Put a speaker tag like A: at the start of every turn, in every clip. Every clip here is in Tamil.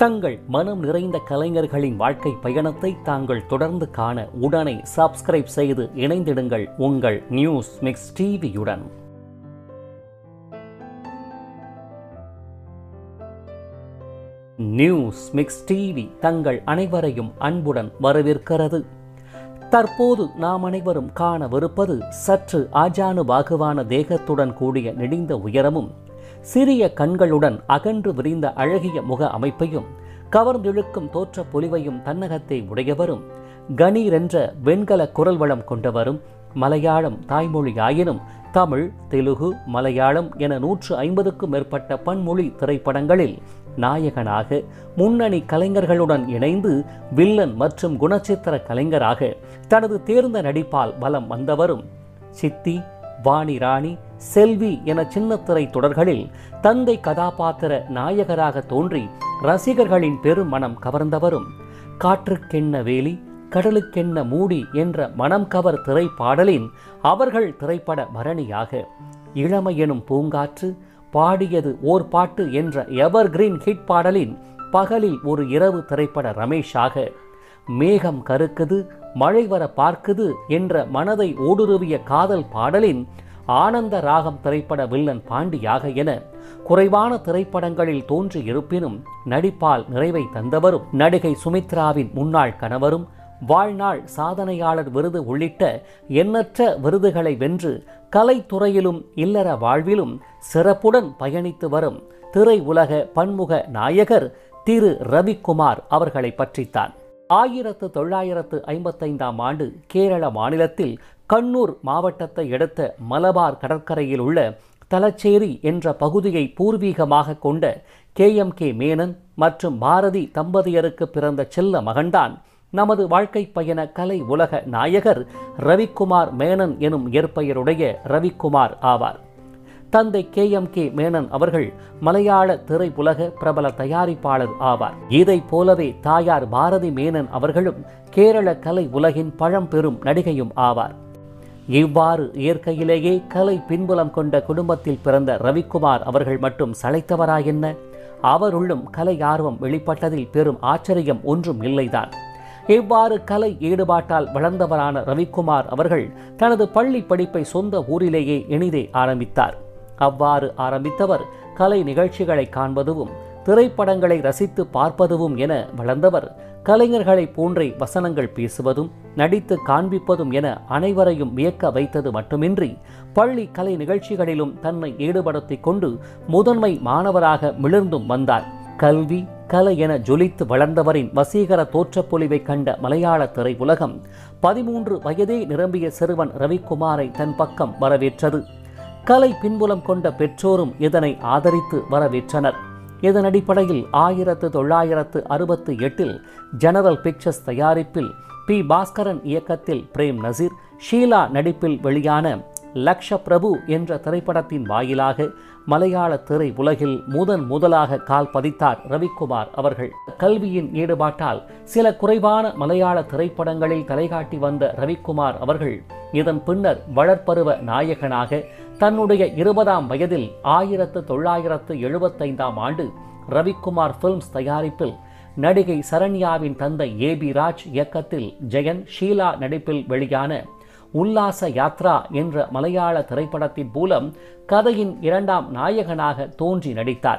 A: தங்கள் மனம் நிறைந்த கலைஞர்களின் வாழ்க்கை பயணத்தை தாங்கள் தொடர்ந்து காண உடனே சப்ஸ்கிரைப் செய்து இணைந்திடுங்கள் உங்கள் நியூஸ் மிக்ஸ் டிவியுடன் நியூஸ் மிக்ஸ் டிவி தங்கள் அனைவரையும் அன்புடன் வரவேற்கிறது தற்போது நாம் அனைவரும் காணவிருப்பது சற்று ஆஜானுபாகுவான தேகத்துடன் கூடிய நெடிந்த உயரமும் சிறிய கண்களுடன் அகன்று விரிந்த அழகிய முக அமைப்பையும் கவர்ந்திழுக்கும் தோற்ற பொலிவையும் தன்னகத்தை உடையவரும் கணீரென்ற வெண்கல குரல் வளம் கொண்டவரும் மலையாளம் தாய்மொழியாயினும் தமிழ் தெலுகு மலையாளம் என நூற்று ஐம்பதுக்கும் மேற்பட்ட பன்மொழி திரைப்படங்களில் நாயகனாக முன்னணி கலைஞர்களுடன் இணைந்து வில்லன் மற்றும் குணச்சித்திர கலைஞராக தனது தேர்ந்த நடிப்பால் வலம் வந்தவரும் சித்தி வாணி ராணி செல்வி என சின்னத்திரை தொடர்களில் தந்தை கதாபாத்திர நாயகராக தோன்றி ரசிகர்களின் பெரும் மனம் கவர்ந்தவரும் காற்றுக்கென்ன வேலி கடலுக்கென்ன மூடி என்ற மனம் கவர் திரைப்பாடலின் அவர்கள் திரைப்பட பரணியாக இளமை எனும் பூங்காற்று பாடியது ஓர் பாட்டு என்ற எவர் கிரீன் ஹிட் பாடலின் பகலில் ஒரு இரவு திரைப்பட ரமேஷாக மேகம் கருக்குது மழை வர பார்க்குது என்ற மனதை ஊடுருவிய காதல் பாடலின் ஆனந்த ராகம் திரைப்பட வில்லன் பாண்டியாக என குறைவான திரைப்படங்களில் தோன்றி இருப்பினும் நடிப்பால் நிறைவை தந்தவரும் நடிகை சுமித்ராவின் முன்னாள் கணவரும் வாழ்நாள் சாதனையாளர் விருது உள்ளிட்ட எண்ணற்ற விருதுகளை வென்று கலைத்துறையிலும் இல்லற வாழ்விலும் சிறப்புடன் பயணித்து வரும் திரை உலக பன்முக நாயகர் திரு ரவிக்குமார் அவர்களை பற்றித்தான் ஆயிரத்து தொள்ளாயிரத்து ஐம்பத்தைந்தாம் ஆண்டு கேரள மாநிலத்தில் கண்ணூர் மாவட்டத்தை அடுத்த மலபார் கடற்கரையில் உள்ள தலச்சேரி என்ற பகுதியை பூர்வீகமாக கொண்ட கே எம் கே மேனன் மற்றும் பாரதி தம்பதியருக்கு பிறந்த செல்ல மகன்தான் நமது வாழ்க்கை பயண கலை உலக நாயகர் ரவிக்குமார் மேனன் எனும் இயற்பெயருடைய ரவிக்குமார் ஆவார் தந்தை கே எம் கே மேனன் அவர்கள் மலையாள திரையுலக பிரபல தயாரிப்பாளர் ஆவார் இதை போலவே தாயார் பாரதி மேனன் அவர்களும் கேரள கலை உலகின் பழம்பெரும் நடிகையும் ஆவார் இவ்வாறு இயற்கையிலேயே கலை பின்புலம் கொண்ட குடும்பத்தில் பிறந்த ரவிக்குமார் அவர்கள் மட்டும் சளைத்தவரா என்ன அவருள்ளும் கலை ஆர்வம் வெளிப்பட்டதில் பெரும் ஆச்சரியம் ஒன்றும் இல்லைதான் இவ்வாறு கலை ஈடுபாட்டால் வளர்ந்தவரான ரவிக்குமார் அவர்கள் தனது பள்ளி படிப்பை சொந்த ஊரிலேயே இனிதே ஆரம்பித்தார் அவ்வாறு ஆரம்பித்தவர் கலை நிகழ்ச்சிகளை காண்பதுவும் திரைப்படங்களை ரசித்து பார்ப்பதுவும் என வளர்ந்தவர் கலைஞர்களைப் போன்றே வசனங்கள் பேசுவதும் நடித்து காண்பிப்பதும் என அனைவரையும் வியக்க வைத்தது மட்டுமின்றி பள்ளி கலை நிகழ்ச்சிகளிலும் தன்னை ஈடுபடுத்திக் கொண்டு முதன்மை மாணவராக மிளர்ந்தும் வந்தார் கல்வி கலை என ஜொலித்து வளர்ந்தவரின் வசீகர தோற்றப்பொலிவை கண்ட மலையாள திரையுலகம் பதிமூன்று வயதே நிரம்பிய சிறுவன் ரவிக்குமாரை தன் பக்கம் வரவேற்றது கலை பின்புலம் கொண்ட பெற்றோரும் இதனை ஆதரித்து வரவேற்றனர் இதன் அடிப்படையில் ஆயிரத்து தொள்ளாயிரத்து அறுபத்தி எட்டில் ஜெனரல் பிக்சர்ஸ் தயாரிப்பில் பி பாஸ்கரன் இயக்கத்தில் பிரேம் நசீர் ஷீலா நடிப்பில் வெளியான லக்ஷ பிரபு என்ற திரைப்படத்தின் வாயிலாக மலையாள திரை உலகில் முதன் முதலாக கால் பதித்தார் ரவிக்குமார் அவர்கள் கல்வியின் ஈடுபாட்டால் சில குறைவான மலையாள திரைப்படங்களில் தலைகாட்டி வந்த ரவிக்குமார் அவர்கள் இதன் பின்னர் வளர்ப்பருவ நாயகனாக தன்னுடைய இருபதாம் வயதில் ஆயிரத்து தொள்ளாயிரத்து எழுபத்தைந்தாம் ஆண்டு ரவிக்குமார் பிலிம்ஸ் தயாரிப்பில் நடிகை சரண்யாவின் தந்தை ஏ பி ராஜ் இயக்கத்தில் ஜெயன் ஷீலா நடிப்பில் வெளியான உல்லாச யாத்ரா என்ற மலையாள திரைப்படத்தின் மூலம் கதையின் இரண்டாம் நாயகனாக தோன்றி நடித்தார்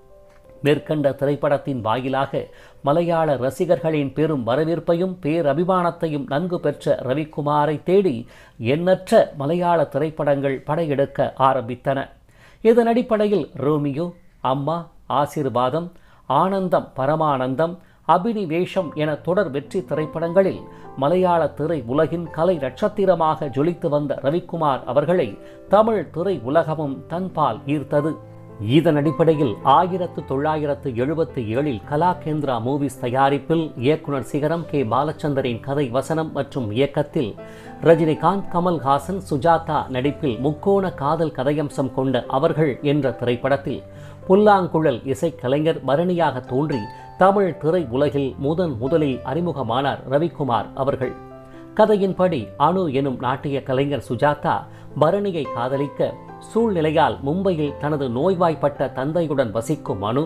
A: மேற்கண்ட திரைப்படத்தின் வாயிலாக மலையாள ரசிகர்களின் பெரும் வரவேற்பையும் பேரபிமானத்தையும் நன்கு பெற்ற ரவிக்குமாரை தேடி எண்ணற்ற மலையாள திரைப்படங்கள் படையெடுக்க ஆரம்பித்தன இதன் அடிப்படையில் ரோமியோ அம்மா ஆசிர்வாதம் ஆனந்தம் பரமானந்தம் அபினிவேஷம் என தொடர் வெற்றி திரைப்படங்களில் மலையாள திரை உலகின் கலை நட்சத்திரமாக ஜொலித்து வந்த ரவிக்குமார் அவர்களை தமிழ் திரை உலகமும் தன்பால் ஈர்த்தது இதன் அடிப்படையில் ஆயிரத்து தொள்ளாயிரத்து எழுபத்தி ஏழில் கலாகேந்திரா மூவிஸ் தயாரிப்பில் இயக்குனர் சிகரம் கே பாலச்சந்தரின் கதை வசனம் மற்றும் இயக்கத்தில் ரஜினிகாந்த் கமல்ஹாசன் சுஜாதா நடிப்பில் முக்கோண காதல் கதையம்சம் கொண்ட அவர்கள் என்ற திரைப்படத்தில் புல்லாங்குழல் இசைக்கலைஞர் பரணியாக தோன்றி தமிழ் திரை உலகில் முதன் முதலில் அறிமுகமானார் ரவிக்குமார் அவர்கள் கதையின்படி அணு எனும் நாட்டிய கலைஞர் சுஜாதா பரணியை காதலிக்க சூழ்நிலையால் மும்பையில் தனது நோய்வாய்ப்பட்ட தந்தையுடன் வசிக்கும் அணு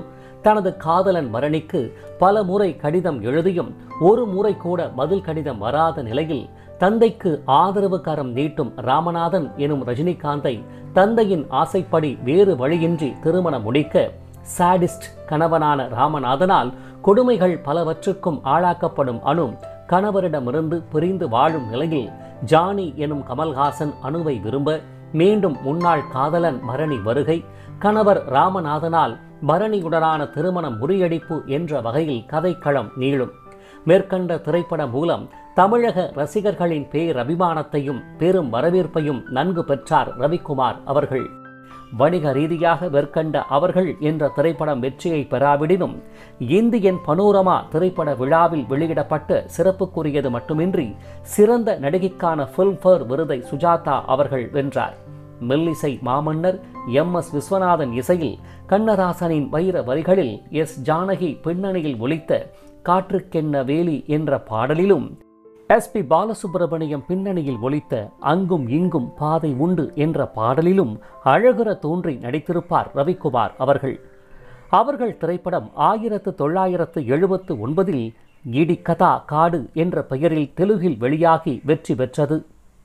A: தனது காதலன் மரணிக்கு பல முறை கடிதம் எழுதியும் ஒரு முறை கூட பதில் கடிதம் வராத நிலையில் தந்தைக்கு ஆதரவு கரம் நீட்டும் ராமநாதன் எனும் ரஜினிகாந்தை தந்தையின் ஆசைப்படி வேறு வழியின்றி திருமணம் முடிக்க சாடிஸ்ட் கணவனான ராமநாதனால் கொடுமைகள் பலவற்றுக்கும் ஆளாக்கப்படும் அனு கணவரிடமிருந்து பிரிந்து வாழும் நிலையில் ஜானி எனும் கமல்ஹாசன் அணுவை விரும்ப மீண்டும் முன்னாள் காதலன் பரணி வருகை கணவர் ராமநாதனால் பரணியுடனான திருமணம் முறியடிப்பு என்ற வகையில் கதைக்களம் நீளும் மேற்கண்ட திரைப்படம் மூலம் தமிழக ரசிகர்களின் பேரபிமானத்தையும் பெரும் வரவேற்பையும் நன்கு பெற்றார் ரவிக்குமார் அவர்கள் வணிக ரீதியாக வெற்கண்ட அவர்கள் என்ற திரைப்படம் வெற்றியை பெறாவிடினும் இந்தியன் பனோரமா திரைப்பட விழாவில் வெளியிடப்பட்ட சிறப்புக்குரியது மட்டுமின்றி சிறந்த நடிகைக்கான ஃபில்ம்ஃபேர் விருதை சுஜாதா அவர்கள் வென்றார் மெல்லிசை மாமன்னர் எம் எஸ் விஸ்வநாதன் இசையில் கண்ணதாசனின் வைர வரிகளில் எஸ் ஜானகி பின்னணியில் ஒலித்த காற்றுக்கென்ன வேலி என்ற பாடலிலும் எஸ் பி பாலசுப்பிரமணியம் பின்னணியில் ஒலித்த அங்கும் இங்கும் பாதை உண்டு என்ற பாடலிலும் அழகுற தோன்றி நடித்திருப்பார் ரவிக்குமார் அவர்கள் அவர்கள் திரைப்படம் ஆயிரத்து தொள்ளாயிரத்து எழுபத்து ஒன்பதில் இடி கதா காடு என்ற பெயரில் தெலுங்கில் வெளியாகி வெற்றி பெற்றது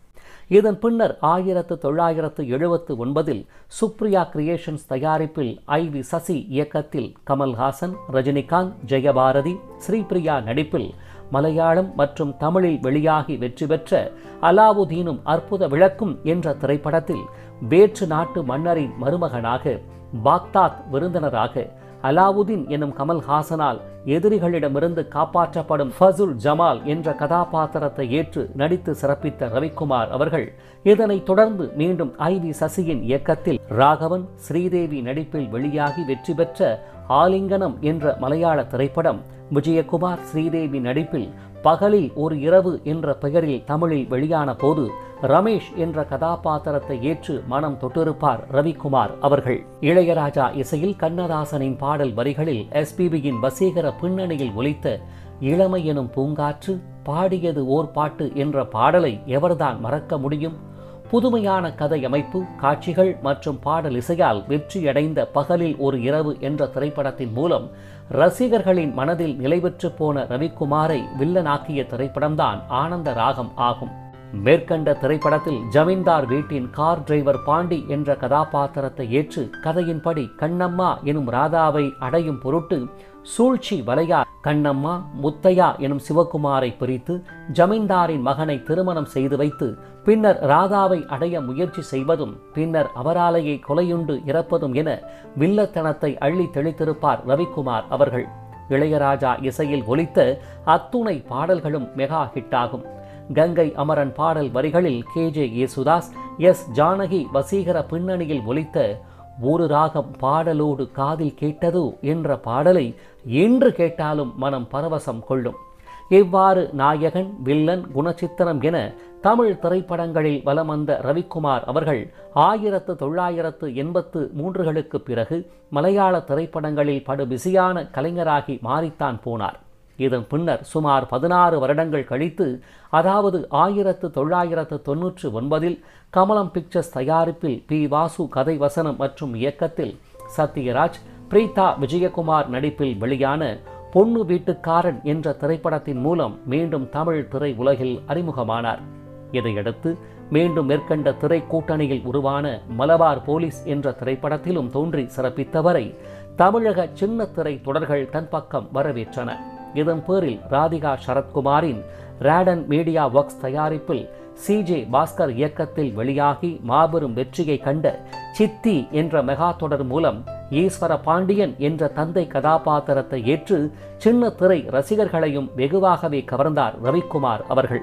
A: இதன் பின்னர் ஆயிரத்து தொள்ளாயிரத்து எழுபத்து ஒன்பதில் சுப்ரியா கிரியேஷன்ஸ் தயாரிப்பில் ஐ வி சசி இயக்கத்தில் கமல்ஹாசன் ரஜினிகாந்த் ஜெயபாரதி ஸ்ரீபிரியா நடிப்பில் மலையாளம் மற்றும் தமிழில் வெளியாகி வெற்றி பெற்ற அலாவுதீனும் அற்புத விளக்கும் என்ற திரைப்படத்தில் வேற்று நாட்டு மன்னரின் மருமகனாக பாக்தாத் விருந்தினராக அலாவுதீன் எனும் கமல்ஹாசனால் எதிரிகளிடமிருந்து காப்பாற்றப்படும் ஃபசுல் ஜமால் என்ற கதாபாத்திரத்தை ஏற்று நடித்து சிறப்பித்த ரவிக்குமார் அவர்கள் இதனைத் தொடர்ந்து மீண்டும் ஐ வி சசியின் இயக்கத்தில் ராகவன் ஸ்ரீதேவி நடிப்பில் வெளியாகி வெற்றி பெற்ற ஆலிங்கனம் என்ற மலையாள திரைப்படம் விஜயகுமார் ஸ்ரீதேவி நடிப்பில் பகலில் ஒரு இரவு என்ற பெயரில் தமிழில் வெளியான போது ரமேஷ் என்ற கதாபாத்திரத்தை ஏற்று மனம் தொட்டிருப்பார் ரவிக்குமார் அவர்கள் இளையராஜா இசையில் கண்ணதாசனின் பாடல் வரிகளில் எஸ்பிபியின் வசீகர பின்னணியில் ஒலித்த இளமை எனும் பூங்காற்று பாடியது ஓர் பாட்டு என்ற பாடலை எவர்தான் மறக்க முடியும் புதுமையான கதை அமைப்பு காட்சிகள் மற்றும் பாடல் இசையால் வெற்றியடைந்த பகலில் ஒரு இரவு என்ற திரைப்படத்தின் மூலம் ரசிகர்களின் மனதில் நிலைபெற்று போன ரவிக்குமாரை வில்லனாக்கிய திரைப்படம்தான் ஆனந்த ராகம் ஆகும் மேற்கண்ட திரைப்படத்தில் ஜமீன்தார் வீட்டின் கார் டிரைவர் பாண்டி என்ற கதாபாத்திரத்தை ஏற்று கதையின்படி கண்ணம்மா எனும் ராதாவை அடையும் பொருட்டு சூழ்ச்சி வலையா கண்ணம்மா முத்தையா எனும் சிவகுமாரை பிரித்து ஜமீன்தாரின் மகனை திருமணம் செய்து வைத்து பின்னர் ராதாவை அடைய முயற்சி செய்வதும் பின்னர் அவராலேயே கொலையுண்டு இறப்பதும் என வில்லத்தனத்தை அள்ளி தெளித்திருப்பார் ரவிக்குமார் அவர்கள் இளையராஜா இசையில் ஒலித்த அத்துணை பாடல்களும் மெகா ஹிட்டாகும் கங்கை அமரன் பாடல் வரிகளில் K J Yesudas S Janaki வசீகர பின்னணியில் ஒலித்த ஒரு ராகம் பாடலோடு காதில் கேட்டதோ என்ற பாடலை என்று கேட்டாலும் மனம் பரவசம் கொள்ளும் இவ்வாறு நாயகன் வில்லன் குணச்சித்திரம் என தமிழ் திரைப்படங்களில் வலம் வந்த ரவிக்குமார் அவர்கள் ஆயிரத்து தொள்ளாயிரத்து எண்பத்து மூன்றுகளுக்கு பிறகு மலையாள திரைப்படங்களில் படு பிஸியான கலைஞராகி மாறித்தான் போனார் இதன் பின்னர் சுமார் பதினாறு வருடங்கள் கழித்து அதாவது ஆயிரத்து தொள்ளாயிரத்து தொன்னூற்று ஒன்பதில் கமலம் பிக்சர்ஸ் தயாரிப்பில் பி வாசு கதை வசனம் மற்றும் இயக்கத்தில் சத்யராஜ் பிரீதா விஜயகுமார் நடிப்பில் வெளியான பொண்ணு வீட்டுக்காரன் என்ற திரைப்படத்தின் மூலம் மீண்டும் தமிழ் திரை உலகில் அறிமுகமானார் இதையடுத்து மீண்டும் மேற்கண்ட திரை கூட்டணியில் உருவான மலபார் போலீஸ் என்ற திரைப்படத்திலும் தோன்றி சிறப்பித்தவரை தமிழக சின்ன திரை தொடர்கள் தன் பக்கம் வரவேற்றன இதன் பேரில் ராதிகா சரத்குமாரின் ராடன் மீடியா ஒர்க்ஸ் தயாரிப்பில் சிஜே பாஸ்கர் இயக்கத்தில் வெளியாகி மாபெரும் வெற்றியை கண்ட சித்தி என்ற மெகா தொடர் மூலம் ஈஸ்வர பாண்டியன் என்ற தந்தை கதாபாத்திரத்தை ஏற்று சின்ன திரை ரசிகர்களையும் வெகுவாகவே கவர்ந்தார் ரவிக்குமார் அவர்கள்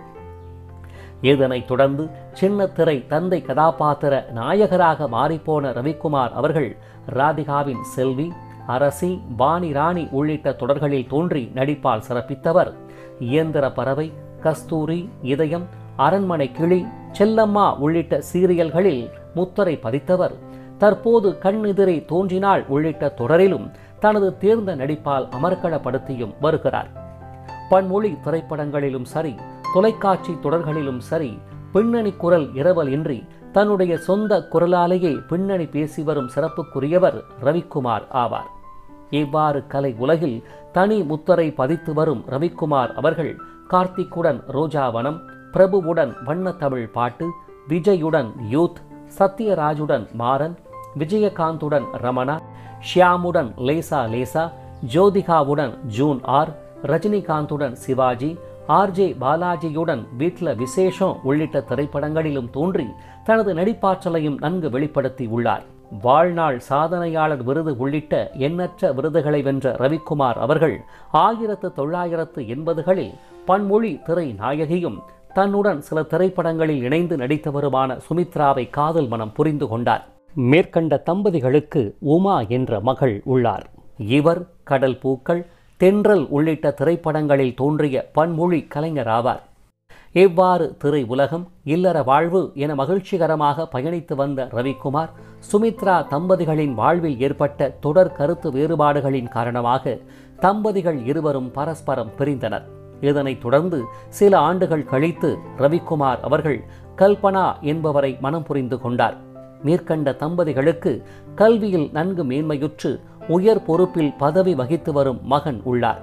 A: இதனைத் தொடர்ந்து சின்ன திரை தந்தை கதாபாத்திர நாயகராக மாறிப்போன ரவிக்குமார் அவர்கள் ராதிகாவின் செல்வி அரசி வாணி ராணி உள்ளிட்ட தொடர்களில் தோன்றி நடிப்பால் சிறப்பித்தவர் இயந்திர பறவை கஸ்தூரி இதயம் அரண்மனை கிளி செல்லம்மா உள்ளிட்ட சீரியல்களில் முத்திரை பதித்தவர் தற்போது கண்ணெதிரே தோன்றினாள் உள்ளிட்ட தொடரிலும் தனது தேர்ந்த நடிப்பால் அமர்க்களப்படுத்தியும் வருகிறார் பன்மொழி திரைப்படங்களிலும் சரி தொலைக்காட்சி தொடர்களிலும் சரி பின்னணி குரல் இரவல் இன்றி தன்னுடைய சொந்த குரலாலேயே பின்னணி பேசி வரும் சிறப்புக்குரியவர் ரவிக்குமார் ஆவார் இவ்வாறு கலை உலகில் தனி முத்தரை பதித்து வரும் ரவிக்குமார் அவர்கள் கார்த்திக்குடன் ரோஜாவனம் பிரபுவுடன் வண்ண தமிழ் பாட்டு விஜயுடன் யூத் சத்யராஜுடன் மாறன் விஜயகாந்துடன் ரமணா ஷியாமுடன் லேசா லேசா ஜோதிகாவுடன் ஜூன் ஆர் ரஜினிகாந்துடன் சிவாஜி ஆர்ஜே பாலாஜியுடன் வீட்ல விசேஷம் உள்ளிட்ட திரைப்படங்களிலும் தோன்றி தனது நடிப்பாற்றலையும் நன்கு வெளிப்படுத்தி உள்ளார் வாழ்நாள் சாதனையாளர் விருது உள்ளிட்ட எண்ணற்ற விருதுகளை வென்ற ரவிக்குமார் அவர்கள் ஆயிரத்து தொள்ளாயிரத்து எண்பதுகளில் பன்மொழி திரை நாயகியும் தன்னுடன் சில திரைப்படங்களில் இணைந்து நடித்தவருமான சுமித்ராவை காதல் மனம் புரிந்து கொண்டார் மேற்கண்ட தம்பதிகளுக்கு உமா என்ற மகள் உள்ளார் இவர் கடல் பூக்கள் தென்றல் உள்ளிட்ட திரைப்படங்களில் தோன்றிய பன்மொழி கலைஞராவார் இவ்வாறு திரை உலகம் இல்லற வாழ்வு என மகிழ்ச்சிகரமாக பயணித்து வந்த ரவிக்குமார் சுமித்ரா தம்பதிகளின் வாழ்வில் ஏற்பட்ட தொடர் கருத்து வேறுபாடுகளின் காரணமாக தம்பதிகள் இருவரும் பரஸ்பரம் பிரிந்தனர் இதனைத் தொடர்ந்து சில ஆண்டுகள் கழித்து ரவிக்குமார் அவர்கள் கல்பனா என்பவரை மனம் புரிந்து கொண்டார் மேற்கண்ட தம்பதிகளுக்கு கல்வியில் நன்கு மேன்மையுற்று உயர் பொறுப்பில் பதவி வகித்து வரும் மகன் உள்ளார்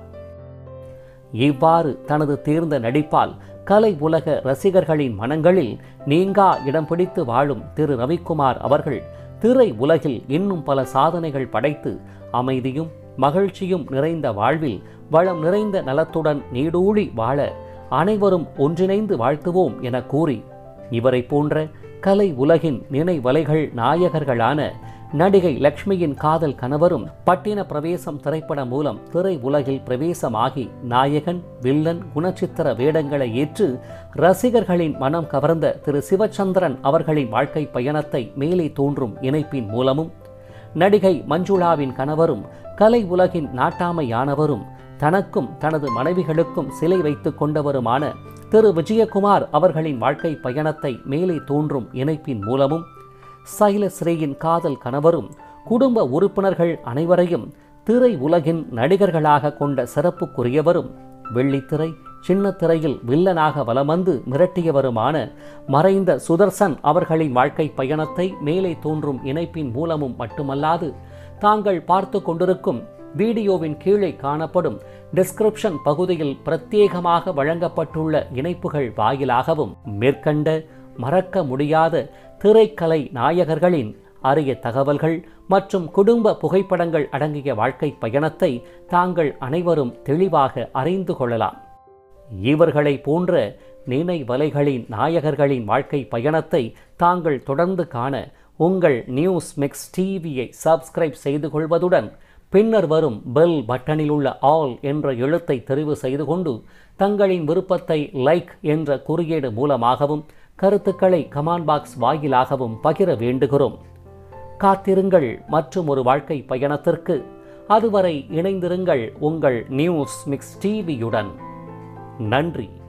A: இவ்வாறு தனது தேர்ந்த நடிப்பால் கலை உலக ரசிகர்களின் மனங்களில் நீங்கா இடம் பிடித்து வாழும் திரு ரவிக்குமார் அவர்கள் திரை உலகில் இன்னும் பல சாதனைகள் படைத்து அமைதியும் மகிழ்ச்சியும் நிறைந்த வாழ்வில் வளம் நிறைந்த நலத்துடன் நீடூழி வாழ அனைவரும் ஒன்றிணைந்து வாழ்த்துவோம் என கூறி இவரை போன்ற கலை உலகின் நினைவலைகள் நாயகர்களான நடிகை லக்ஷ்மியின் காதல் கணவரும் பட்டின பிரவேசம் திரைப்படம் மூலம் திரை உலகில் பிரவேசமாகி நாயகன் வில்லன் குணச்சித்திர வேடங்களை ஏற்று ரசிகர்களின் மனம் கவர்ந்த திரு சிவச்சந்திரன் அவர்களின் வாழ்க்கை பயணத்தை மேலே தோன்றும் இணைப்பின் மூலமும் நடிகை மஞ்சுளாவின் கணவரும் கலை உலகின் நாட்டாமையானவரும் தனக்கும் தனது மனைவிகளுக்கும் சிலை வைத்துக் கொண்டவருமான திரு விஜயகுமார் அவர்களின் வாழ்க்கை பயணத்தை மேலே தோன்றும் இணைப்பின் மூலமும் சைலஸ்ரீயின் காதல் கணவரும் குடும்ப உறுப்பினர்கள் அனைவரையும் திரை உலகின் நடிகர்களாக கொண்ட சிறப்புக்குரியவரும் வெள்ளித்திரை சின்ன திரையில் வில்லனாக வலம் வந்து மிரட்டியவருமான மறைந்த சுதர்சன் அவர்களின் வாழ்க்கை பயணத்தை மேலே தோன்றும் இணைப்பின் மூலமும் மட்டுமல்லாது தாங்கள் பார்த்து கொண்டிருக்கும் வீடியோவின் கீழே காணப்படும் டிஸ்கிரிப்ஷன் பகுதியில் பிரத்யேகமாக வழங்கப்பட்டுள்ள இணைப்புகள் வாயிலாகவும் மேற்கண்ட மறக்க முடியாத திரைக்கலை நாயகர்களின் அரிய தகவல்கள் மற்றும் குடும்ப புகைப்படங்கள் அடங்கிய வாழ்க்கை பயணத்தை தாங்கள் அனைவரும் தெளிவாக அறிந்து கொள்ளலாம் இவர்களை போன்ற நினைவலைகளின் நாயகர்களின் வாழ்க்கை பயணத்தை தாங்கள் தொடர்ந்து காண உங்கள் நியூஸ் மிக்ஸ் டிவியை சப்ஸ்கிரைப் செய்து கொள்வதுடன் பின்னர் வரும் பெல் பட்டனில் உள்ள ஆல் என்ற எழுத்தை தெரிவு செய்து கொண்டு தங்களின் விருப்பத்தை லைக் என்ற குறியீடு மூலமாகவும் கருத்துக்களை கமாண்ட் பாக்ஸ் வாயிலாகவும் பகிர வேண்டுகிறோம் காத்திருங்கள் மற்றும் ஒரு வாழ்க்கை பயணத்திற்கு அதுவரை இணைந்திருங்கள் உங்கள் நியூஸ் மிக்ஸ் டிவியுடன் நன்றி